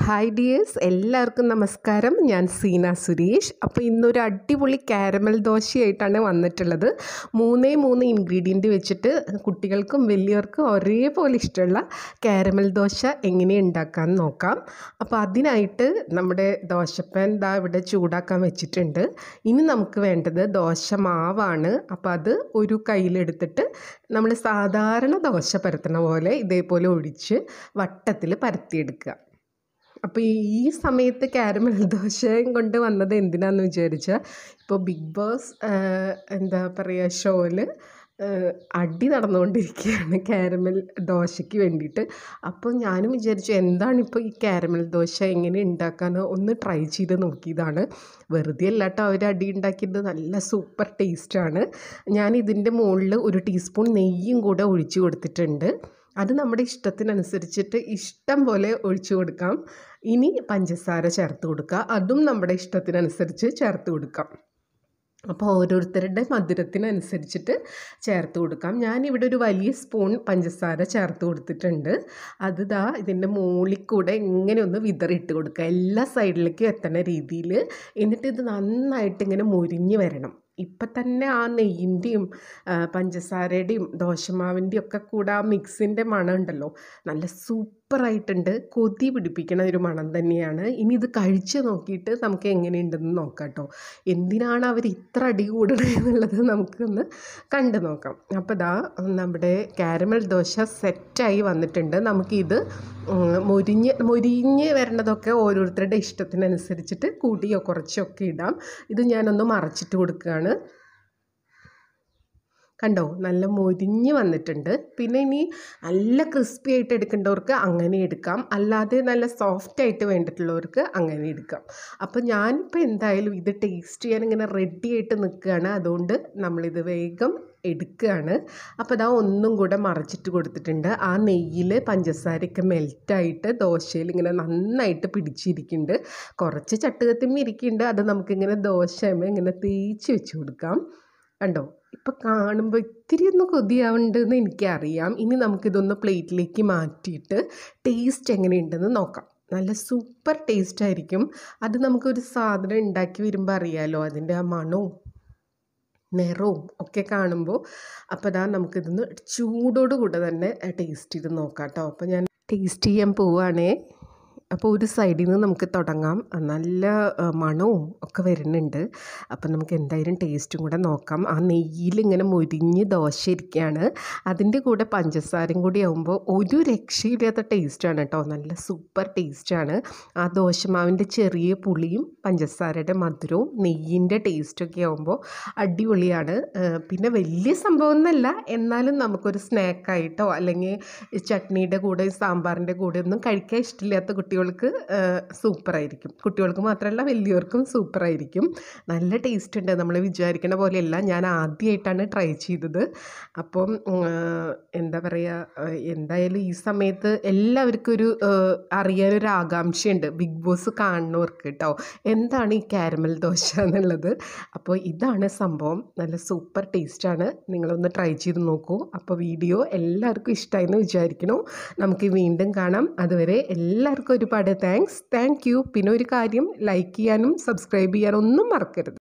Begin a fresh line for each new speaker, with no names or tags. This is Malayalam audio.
ഹായ് ഡിയേഴ്സ് എല്ലാവർക്കും നമസ്കാരം ഞാൻ സീന സുരേഷ് അപ്പോൾ ഇന്നൊരു അടിപൊളി കാരമൽ ദോശയായിട്ടാണ് വന്നിട്ടുള്ളത് മൂന്നേ മൂന്ന് ഇൻഗ്രീഡിയൻറ്റ് വെച്ചിട്ട് കുട്ടികൾക്കും വലിയവർക്കും ഒരേപോലെ ഇഷ്ടമുള്ള കാരമൽ ദോശ എങ്ങനെ ഉണ്ടാക്കാമെന്ന് നോക്കാം അപ്പോൾ അതിനായിട്ട് നമ്മുടെ ദോശപ്പാൻ ദാ ഇവിടെ ചൂടാക്കാൻ വെച്ചിട്ടുണ്ട് ഇനി നമുക്ക് വേണ്ടത് ദോശ മാവാണ് അപ്പോൾ അത് ഒരു കയ്യിലെടുത്തിട്ട് നമ്മൾ സാധാരണ ദോശ പരത്തണ പോലെ ഇതേപോലെ ഒഴിച്ച് വട്ടത്തിൽ പരത്തിയെടുക്കുക അപ്പോൾ ഈ സമയത്ത് കാരമൽ ദോശയും കൊണ്ട് വന്നത് എന്തിനാന്ന് വിചാരിച്ചാൽ ഇപ്പോൾ ബിഗ് ബോസ് എന്താ പറയുക ഷോയിൽ അടി നടന്നുകൊണ്ടിരിക്കുകയാണ് കാരമൽ ദോശയ്ക്ക് വേണ്ടിയിട്ട് അപ്പോൾ ഞാനും വിചാരിച്ചു എന്താണിപ്പോൾ ഈ കാരമൽ ദോശ എങ്ങനെ ഉണ്ടാക്കാനോ ഒന്ന് ട്രൈ ചെയ്ത് നോക്കിയതാണ് വെറുതെ അല്ല കേട്ടോ അവർ അടി ഉണ്ടാക്കിയത് നല്ല സൂപ്പർ ടേസ്റ്റാണ് ഞാൻ ഇതിൻ്റെ മുകളിൽ ഒരു ടീസ്പൂൺ നെയ്യും കൂടെ ഒഴിച്ചു കൊടുത്തിട്ടുണ്ട് അത് നമ്മുടെ ഇഷ്ടത്തിനനുസരിച്ചിട്ട് ഇഷ്ടം പോലെ ഒഴിച്ചു കൊടുക്കാം ഇനി പഞ്ചസാര ചേർത്ത് കൊടുക്കുക അതും നമ്മുടെ ഇഷ്ടത്തിനനുസരിച്ച് ചേർത്ത് കൊടുക്കാം അപ്പോൾ ഓരോരുത്തരുടെ മധുരത്തിനനുസരിച്ചിട്ട് ചേർത്ത് കൊടുക്കാം ഞാനിവിടെ ഒരു വലിയ സ്പൂൺ പഞ്ചസാര ചേർത്ത് കൊടുത്തിട്ടുണ്ട് അത് ദാ ഇതിൻ്റെ മുകളിൽ കൂടെ ഇങ്ങനെ ഒന്ന് വിതറിയിട്ട് കൊടുക്കുക എല്ലാ സൈഡിലേക്കും എത്തണ രീതിയിൽ എന്നിട്ട് ഇത് നന്നായിട്ട് ഇങ്ങനെ മുരിഞ്ഞ് വരണം ഇപ്പം തന്നെ ആ നെയ്യിൻ്റെയും പഞ്ചസാരയുടെയും ദോശമാവിൻ്റെയും ഒക്കെ കൂടെ ആ മിക്സിൻ്റെ മണം ഉണ്ടല്ലോ നല്ല സൂപ്പറായിട്ടുണ്ട് കൊതി പിടിപ്പിക്കണ ഒരു മണം തന്നെയാണ് ഇനി ഇത് കഴിച്ച് നോക്കിയിട്ട് നമുക്ക് എങ്ങനെയുണ്ടെന്ന് നോക്കാം കേട്ടോ എന്തിനാണ് അവർ ഇത്ര അടി കൂടണത് എന്നുള്ളത് നമുക്കൊന്ന് കണ്ടു നോക്കാം അപ്പോൾ ദാ നമ്മുടെ കാരമൽ ദോശ സെറ്റായി വന്നിട്ടുണ്ട് നമുക്കിത് മൊരിഞ്ഞ് മൊരിഞ്ഞ് വരണതൊക്കെ ഓരോരുത്തരുടെ ഇഷ്ടത്തിനനുസരിച്ചിട്ട് കൂട്ടിയോ കുറച്ചോ ഒക്കെ ഇടാം ഇത് ഞാനൊന്ന് മറച്ചിട്ട് കൊടുക്കുകയാണ് കണ്ടോ നല്ല മൊരിഞ്ഞ് വന്നിട്ടുണ്ട് പിന്നെ ഇനി നല്ല ക്രിസ്പി ആയിട്ട് എടുക്കേണ്ടവർക്ക് അങ്ങനെ എടുക്കാം അല്ലാതെ നല്ല സോഫ്റ്റ് ആയിട്ട് വേണ്ടിയിട്ടുള്ളവർക്ക് അങ്ങനെ എടുക്കാം അപ്പോൾ ഞാനിപ്പോൾ എന്തായാലും ഇത് ടേസ്റ്റ് ചെയ്യാൻ ഇങ്ങനെ റെഡി ആയിട്ട് നിൽക്കുകയാണ് അതുകൊണ്ട് നമ്മളിത് വേഗം എടുക്കുകയാണ് അപ്പോൾ അതാ ഒന്നും കൂടെ മറച്ചിട്ട് കൊടുത്തിട്ടുണ്ട് ആ നെയ്യിൽ പഞ്ചസാരയൊക്കെ മെൽറ്റായിട്ട് ദോശയിൽ ഇങ്ങനെ നന്നായിട്ട് പിടിച്ചിരിക്കുന്നുണ്ട് കുറച്ച് ചട്ടുകത്തിമ്മ ഇരിക്കുന്നുണ്ട് അത് നമുക്കിങ്ങനെ ദോശമേ ഇങ്ങനെ തേച്ച് വെച്ച് കൊടുക്കാം കണ്ടോ ഇപ്പം കാണുമ്പോൾ ഇത്തിരി ഒന്ന് കൊതിയാവുന്നുണ്ടെന്ന് എനിക്കറിയാം ഇനി നമുക്കിതൊന്ന് പ്ലേറ്റിലേക്ക് മാറ്റിയിട്ട് ടേസ്റ്റ് എങ്ങനെയുണ്ടെന്ന് നോക്കാം നല്ല സൂപ്പർ ടേസ്റ്റ് ആയിരിക്കും അത് നമുക്കൊരു സാധനം ഉണ്ടാക്കി വരുമ്പോൾ അറിയാമല്ലോ അതിൻ്റെ ആ മണവും നിറവും ഒക്കെ കാണുമ്പോൾ അപ്പോൾ അതാ നമുക്കിതൊന്ന് ചൂടോട് കൂടെ തന്നെ ടേസ്റ്റ് ചെയ്ത് നോക്കാം കേട്ടോ അപ്പോൾ ഞാൻ ടേസ്റ്റ് ചെയ്യാൻ പോവുകയാണേ അപ്പോൾ ഒരു സൈഡിൽ നിന്ന് നമുക്ക് തുടങ്ങാം നല്ല മണവും ഒക്കെ വരുന്നുണ്ട് അപ്പോൾ നമുക്ക് എന്തായാലും ടേസ്റ്റും കൂടെ നോക്കാം ആ നെയ്യിൽ ഇങ്ങനെ മുരിഞ്ഞ് ദോശ ഇരിക്കുകയാണ് അതിൻ്റെ കൂടെ പഞ്ചസാരയും കൂടി ആകുമ്പോൾ ഒരു രക്ഷയില്ലാത്ത ടേസ്റ്റാണ് കേട്ടോ നല്ല സൂപ്പർ ടേസ്റ്റാണ് ആ ദോശമാവിൻ്റെ ചെറിയ പുളിയും പഞ്ചസാരയുടെ മധുരവും നെയ്യിൻ്റെ ടേസ്റ്റൊക്കെ ആകുമ്പോൾ അടിപൊളിയാണ് പിന്നെ വലിയ സംഭവം എന്നല്ല എന്നാലും നമുക്കൊരു സ്നാക്കായിട്ടോ അല്ലെങ്കിൽ ചട്നിയുടെ കൂടെ സാമ്പാറിൻ്റെ കൂടെ ഒന്നും കഴിക്കാൻ ഇഷ്ടമില്ലാത്ത കുട്ടി കുട്ടികൾക്ക് സൂപ്പറായിരിക്കും കുട്ടികൾക്ക് മാത്രമല്ല വലിയവർക്കും സൂപ്പറായിരിക്കും നല്ല ടേസ്റ്റ് ഉണ്ട് നമ്മൾ വിചാരിക്കണ പോലെയല്ല ഞാൻ ആദ്യമായിട്ടാണ് ട്രൈ ചെയ്തത് അപ്പം എന്താ പറയുക എന്തായാലും ഈ സമയത്ത് എല്ലാവർക്കും ഒരു അറിയാനൊരു ആകാംക്ഷയുണ്ട് ബിഗ് ബോസ് കാണുന്നവർക്ക് കേട്ടോ എന്താണ് ഈ കാരമൽ ദോശ എന്നുള്ളത് അപ്പോൾ ഇതാണ് സംഭവം നല്ല സൂപ്പർ ടേസ്റ്റാണ് നിങ്ങളൊന്ന് ട്രൈ ചെയ്ത് നോക്കൂ അപ്പോൾ വീഡിയോ എല്ലാവർക്കും ഇഷ്ടമായി എന്ന് വിചാരിക്കണു നമുക്ക് വീണ്ടും കാണാം അതുവരെ എല്ലാവർക്കും ഒരുപാട് താങ്ക്സ് താങ്ക് യു പിന്നെ ഒരു കാര്യം ലൈക്ക് ചെയ്യാനും സബ്സ്ക്രൈബ് ചെയ്യാനും ഒന്നും മറക്കരുത്